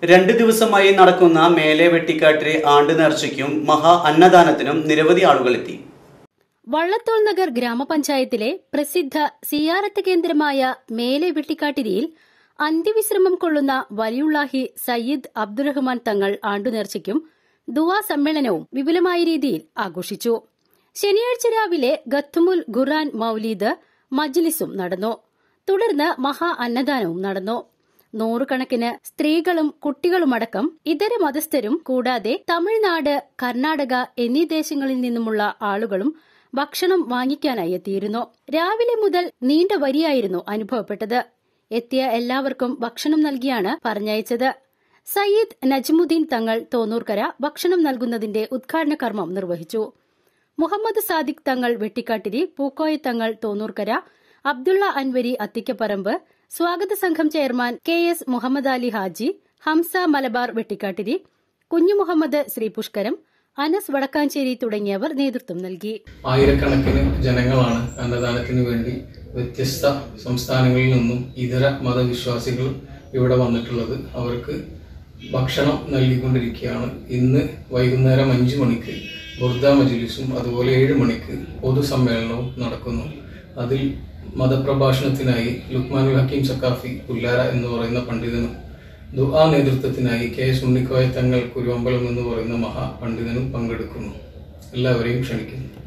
രണ്ട് ദിവസമായി നടക്കുന്ന മേലെ വെട്ടിക്കാട്ടിലെ ആണ്ട് നേർച്ചയ്ക്കും മഹാ അന്നദാനത്തിനും നിരവധി ആളുകൾ എത്തി വള്ളത്തോൾ നഗർ ഗ്രാമപഞ്ചായത്തിലെ പ്രസിദ്ധ സിയാറത്ത് കേന്ദ്രമായ മേലെ വെട്ടിക്കാട്ടിരിയിൽ അന്ത്യവിശ്രമം കൊള്ളുന്ന വലിയുള്ളാഹി സയ്യിദ് അബ്ദുറഹ്മാൻ തങ്ങൾ ആണ്ടുനേർച്ചയ്ക്കും ദുവാ സമ്മേളനവും വിപുലമായ രീതിയിൽ ആഘോഷിച്ചു ശനിയാഴ്ച രാവിലെ ഗത്തുമുൽ ഖുറാൻ മൌലീദ് മജ്ലിസും നടന്നു തുടർന്ന് മഹാ അന്നദാനവും നടന്നു നൂറുകണക്കിന് സ്ത്രീകളും കുട്ടികളുമടക്കം ഇതര മതസ്ഥരും കൂടാതെ തമിഴ്നാട് കർണാടക എന്നീ ദേശങ്ങളിൽ നിന്നുമുള്ള ആളുകളും ഭക്ഷണം വാങ്ങിക്കാനായി എത്തിയിരുന്നു രാവിലെ മുതൽ നീണ്ട വരിയായിരുന്നു അനുഭവപ്പെട്ടത് എത്തിയ എല്ലാവർക്കും ഭക്ഷണം നൽകിയാണ് പറഞ്ഞയച്ചത് സയ്യിദ് നജ്മുദ്ദീൻ തങ്ങൾ തോന്നൂർക്കര ഭക്ഷണം നൽകുന്നതിന്റെ ഉദ്ഘാടന കർമ്മം നിർവഹിച്ചു മുഹമ്മദ് സാദിഖ് തങ്ങൾ വെട്ടിക്കാട്ടിരി പൂക്കോയ തങ്ങൾ തോന്നൂർക്കര അബ്ദുള്ള അൻവരി അത്തിക്കപ്പറമ്പ് സ്വാഗത സംഘം chairman K S Muhammad Ali Haji Hamza Malabar Vettikkattiri Kunhu Muhammad ശ്രീപുഷ്കരം Anas Vadakkanchery തുടങ്ങിയവർ നേതൃത്വം നൽകി ആയിരക്കണക്കിന് ജനങ്ങളാണ് അന്നദാനത്തിന് വേണ്ടി വ്യത്യസ്ത സംസ്ഥാനങ്ങളിൽ നിന്നും ഇതര മതവിശ്വാസികൾ ഇവിടെ വന്നിട്ടുള്ളത് അവർക്ക് ഭക്ഷണം നൽകിക്കൊണ്ടിരിക്കുകയാണ് ഇന്ന് വൈകുന്നേരം അഞ്ചു മണിക്ക് ബുർദ മജ്ലിസും അതുപോലെ ഏഴ് മണിക്ക് പൊതുസമ്മേളനവും നടക്കുന്നു അതിൽ മതപ്രഭാഷണത്തിനായി ലുക്മാനുൽ ഹക്കീം സക്കാഫി പുല്ലാര എന്ന് പറയുന്ന പണ്ഡിതനും ദുആ നേതൃത്വത്തിനായി കെ എസ് ഉണ്ണിക്കോയ തങ്ങൾ കുരുവമ്പലം എന്ന് പറയുന്ന മഹാ പണ്ഡിതനും പങ്കെടുക്കുന്നു എല്ലാവരെയും ക്ഷണിക്കുന്നു